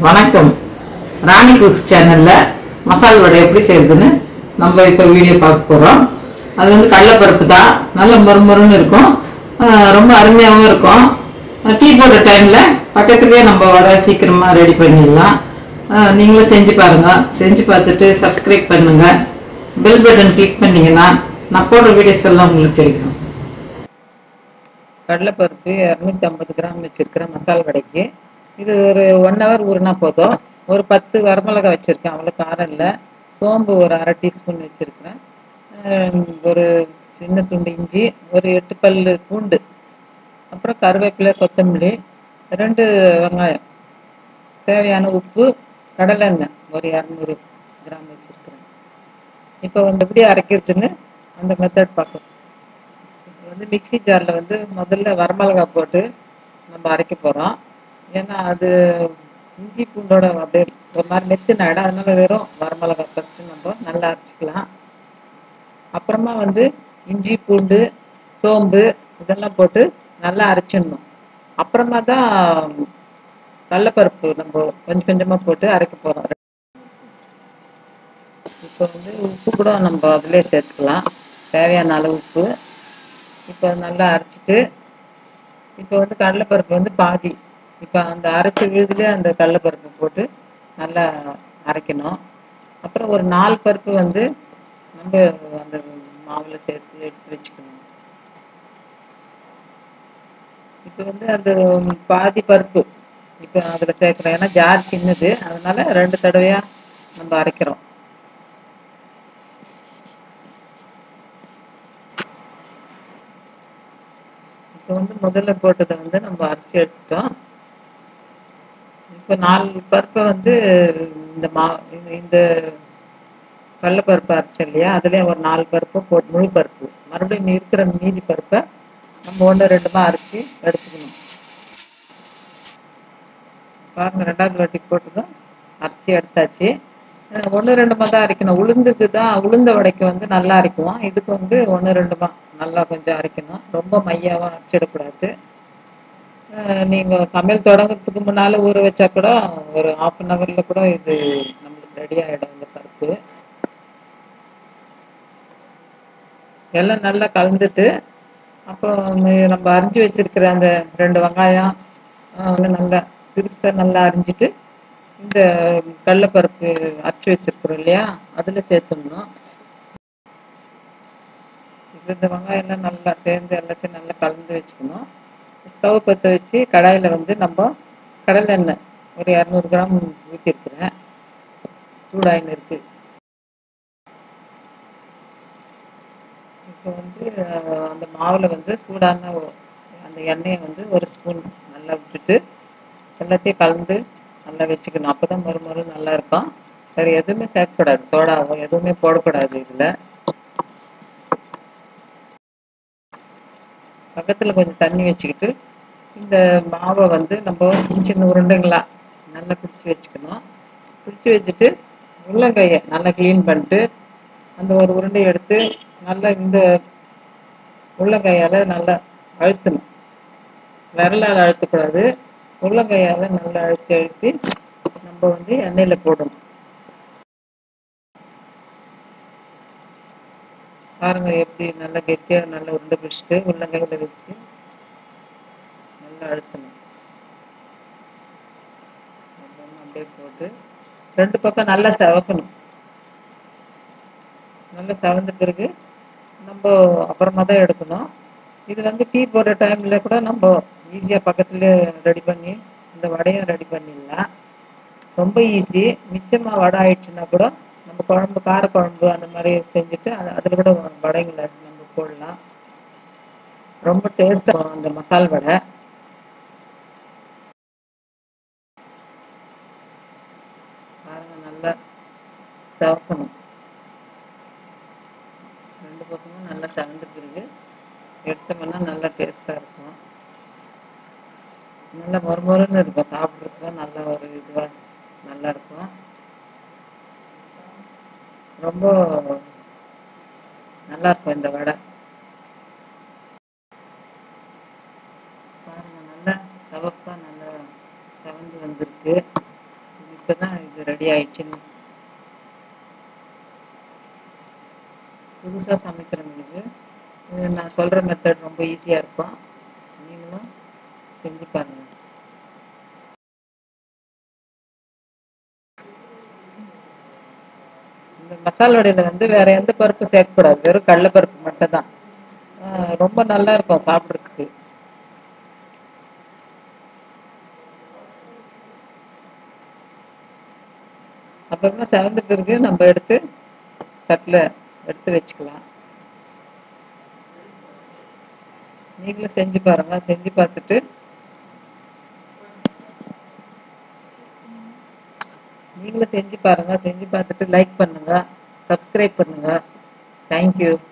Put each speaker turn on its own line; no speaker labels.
வணக்கம் ராணி குக்ஸ் சேனல்ல மசால் வடை எப்படி செய்யறதுன்னு நம்ம இப்போ வீடியோ பார்க்க போறோம் அது வந்து கடலைப்பருப்பு தான் நல்ல மொறுமொறுன்னு இருக்கும் ஆஹ் ரொம்ப அருமையாகவும் இருக்கும் டீ போடுற டைம்ல பக்கத்துலயே நம்ம வடை சீக்கிரமா ரெடி பண்ணிடலாம் ஆஹ் நீங்களும் செஞ்சு பாருங்க செஞ்சு பார்த்துட்டு சப்ஸ்கிரைப் பண்ணுங்க பெல் பட்டன் கிளிக் பண்ணீங்கன்னா நான் போடுற வீடியோஸ் எல்லாம் உங்களுக்கு கிடைக்கும் கடலைப்பருப்பு இரநூத்தி ஐம்பது கிராம் வச்சிருக்கிறேன் மசால் வடைக்கு இது ஒரு ஒன் ஹவர் ஊறினா போதும் ஒரு பத்து வரமிளகாய் வச்சுருக்கேன் அவ்வளோ காரம் இல்லை சோம்பு ஒரு அரை டீஸ்பூன் வச்சுருக்கிறேன் ஒரு சின்ன துண்டு இஞ்சி ஒரு எட்டு பல் பூண்டு அப்புறம் கருவேப்பிலை கொத்தமல்லி ரெண்டு வெங்காயம் தேவையான உப்பு கடலெண்ணெய் ஒரு இரநூறு கிராம் வச்சுருக்கிறேன் இப்போ வந்து எப்படி அரைக்கிறதுன்னு அந்த மெத்தட் பார்க்கலாம் இப்போ வந்து மிக்ஸி ஜாரில் வந்து முதல்ல வரமிளகாய் போட்டு நம்ம அரைக்க போகிறோம் ஏன்னா அது இஞ்சி பூண்டோட அப்படியே ஒரு மாதிரி மெத்துனாயிடும் அதனால வெறும் வரமிளகாய் ஃபஸ்ட்டு நம்ம நல்லா அரைச்சிக்கலாம் அப்புறமா வந்து இஞ்சி பூண்டு சோம்பு இதெல்லாம் போட்டு நல்லா அரைச்சிடணும் அப்புறமா தான் கடலப்பருப்பு நம்ம கொஞ்சம் கொஞ்சமாக போட்டு அரைக்க போகிறோம் இப்போ வந்து உப்பு கூட நம்ம அதிலே சேர்த்துக்கலாம் தேவையான அளவு உப்பு இப்போ நல்லா அரைச்சிட்டு இப்போ வந்து கடலைப்பருப்பு வந்து பாதி இப்போ அந்த அரைச்சி விழுதுலேயே அந்த கடலைப்பருப்பு போட்டு நல்லா அரைக்கணும் அப்புறம் ஒரு நாலு பருப்பு வந்து நம்ம அந்த மாவில் சேர்த்து எடுத்து வச்சுக்கணும் இப்போ வந்து அந்த பாதி பருப்பு இப்போ அதில் சேர்க்குறோம் ஏன்னா ஜார் சின்னது அதனால ரெண்டு தடவையாக நம்ம அரைக்கிறோம் இப்போ வந்து முதல்ல போட்டதை வந்து நம்ம அரைச்சி எடுத்துட்டோம் இப்போ நாலு பருப்பை வந்து இந்த மா இந்த- இந்த கடலைப்பருப்பு அரைச்சோம் இல்லையா அதுலேயே ஒரு நாலு பருப்பு போட்டு முழு பருப்பு மறுபடியும் இருக்கிற மீதி பருப்பை நம்ம ஒன்று ரெண்டுமா அரைச்சி எடுத்துக்கணும் பாருங்க ரெண்டாவது வாட்டி போட்டதும் அரைச்சி எடுத்தாச்சு ஒன்று ரெண்டுமா தான் அரைக்கணும் உளுந்துக்கு தான் உளுந்த வடைக்கு வந்து நல்லா அரைக்குவோம் இதுக்கு வந்து ஒன்று ரெண்டுமா நல்லா கொஞ்சம் அரைக்கணும் ரொம்ப மையாவும் அரைச்சிடக்கூடாது அஹ் நீங்க சமையல் தொடங்குறதுக்கு முன்னால ஊற வச்சா கூட ஒரு ஹாஃப் அன் ஹவர்ல கூட இது நம்மளுக்கு ரெடி ஆயிடும் இந்த பருப்பு எல்லாம் நல்லா கலந்துட்டு அப்போ ம- நம்ம அரிஞ்சு வச்சிருக்கிற அந்த ரெண்டு வெங்காயம் அஹ் வந்து நல்லா சிறுசா நல்லா அரிஞ்சிட்டு இந்த கடலைப்பருப்பு அரைச்சி வச்சிருக்கிறோம் இல்லையா அதுல சேர்த்துடணும் இது இந்த வெங்காயம் எல்லாம் நல்லா சேர்ந்து எல்லாத்தையும் நல்லா கலந்து வச்சுக்கணும் ஸ்டவ் பற்ற வச்சு கடாயில் வந்து நம்ம கடலை எண்ணெய் ஒரு இரநூறு கிராம் ஊற்றிருக்கிறேன் சூடாயின்னு இருக்கு இப்போ வந்து அஹ், அந்த மாவில் வந்து சூடான ஒ- அந்த எண்ணெயை வந்து ஒரு ஸ்பூன் நல்லா விட்டுட்டு எல்லாத்தையும் கலந்து நல்லா வச்சுக்கணும் அப்போ தான் மறு மறு நல்லா இருக்கும் வேறு எதுவுமே சேர்க்கக்கூடாது சோடாவோ எதுவுமே போடக்கூடாது இதில் பக்கத்தில் கொஞ்சம் தண்ணி வச்சுக்கிட்டு இந்த மாவை வந்து நம்ம சின்ன சின்ன உருண்டைங்களா நல்லா பிடிச்சி வச்சுக்கணும் பிடிச்சி வச்சுட்டு உள்ளங்கையை நல்லா க்ளீன் பண்ணிட்டு அந்த ஒரு உருண்டையை எடுத்து நல்லா இந்த உள்ளங்கையால் நல்லா அழுத்தணும் விரலால் அழுத்தக்கூடாது உள்ளங்கையால் நல்லா அழுத்தி அழுத்தி நம்ம வந்து எண்ணெயில் போடணும் பாருங்க எப்படி நல்லா கெட்டியாக நல்லா உருண்டை பிடிச்சிட்டு உள்ளங்கையில வச்சு நல்லா அழுத்தணும் அப்புறமா அப்படியே போட்டு ரெண்டு பக்கம் நல்லா செவக்கணும் நல்லா செவந்த பிறகு நம்ம அப்புறமா தான் எடுக்கணும் இது வந்து டீ போடுற டைம்ல கூட நம்ம ஈஸியாக பக்கத்துல ரெடி பண்ணி இந்த வடையும் ரெடி பண்ணிடலாம் ரொம்ப ஈஸி மிச்சமாக வடை ஆயிடுச்சுன்னா கூட நம்ம குழம்பு கார குழம்பு அந்த மாதிரி செஞ்சுட்டு அது அதில் கூட வடைங்களை நம்ம போடலாம் ரொம்ப டேஸ்டாக அந்த மசால் வடை பாருங்க நல்லா செவக்கணும் ரெண்டு பக்கமும் நல்லா செவந்த பிறகு எடுத்தோம்னா நல்லா டேஸ்டாக இருக்கும் நல்லா மொறுமொறுன்னு இருக்கும் சாப்பிட்றதுக்கு நல்ல ஒரு இதுவாக நல்லா இருக்கும் ரொம்ப நல்லா இருக்கும் இந்த வடை பாருங்க நல்லா சவப்பா நல்லா செவந்து வந்திருக்கு ரெடி ஆயிடுச்சுன்னு புதுசாக சமைக்கிறவங்களுக்கு இது நான் சொல்கிற மெத்தட் ரொம்ப ஈஸியாக இருக்கும் நீங்களும் செஞ்சு பாருங்கள் இந்த மசால் வடையில் வந்து வேற எந்த பருப்பு சேர்க்கக்கூடாது வெறும் கடலைப்பருப்பு மட்டும்தான் ஆஹ் ரொம்ப நல்லா இருக்கும் சாப்பிட்றதுக்கு அப்புறமா செவந்த பிறகு நம்ம எடுத்து தட்டில் எடுத்து வச்சுக்கலாம் நீங்களும் செஞ்சு பாருங்க செஞ்சு பார்த்துட்டு நீங்களும் செஞ்சு பாருங்க செஞ்சு பார்த்துட்டு லைக் பண்ணுங்க சப்ஸ்கிரைப் பண்ணுங்க தேங்க்யூ